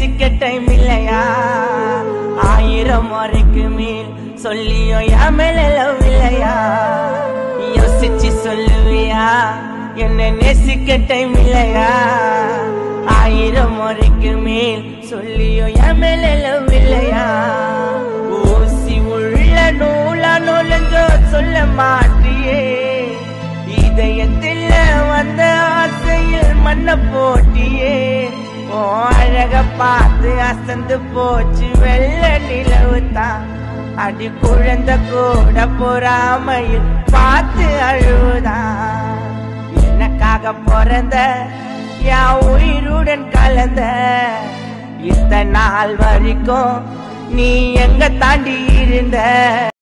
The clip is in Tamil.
நேசிக்க டைம் இல்லையா ஆயிரம் முறைக்கு மேல் சொல்லியும் என் மேல love இல்லையா யோசிச்சு சொல்லுவியா என்ன நேசிக்க டைம் இல்லையா ஆயிரம் முறைக்கு மேல் சொல்லியும் என் மேல love இல்லையா ஊசி உள்ள நூலா நூலஞ்சோ சொல்ல மாட்டியே இதயத்தில் வந்த ஆசையில் மண்ண போட்டியே ஓ அழக பார்த்து அசந்து போச்சு வெள்ள நிலவு தான் அடி குழந்த கூட பொறாமையில் பார்த்து அழுவுதான் எனக்காக பிறந்த என் உயிருடன் கலந்த இத்தனை நாள் வரைக்கும் நீ எங்க தாண்டி இருந்த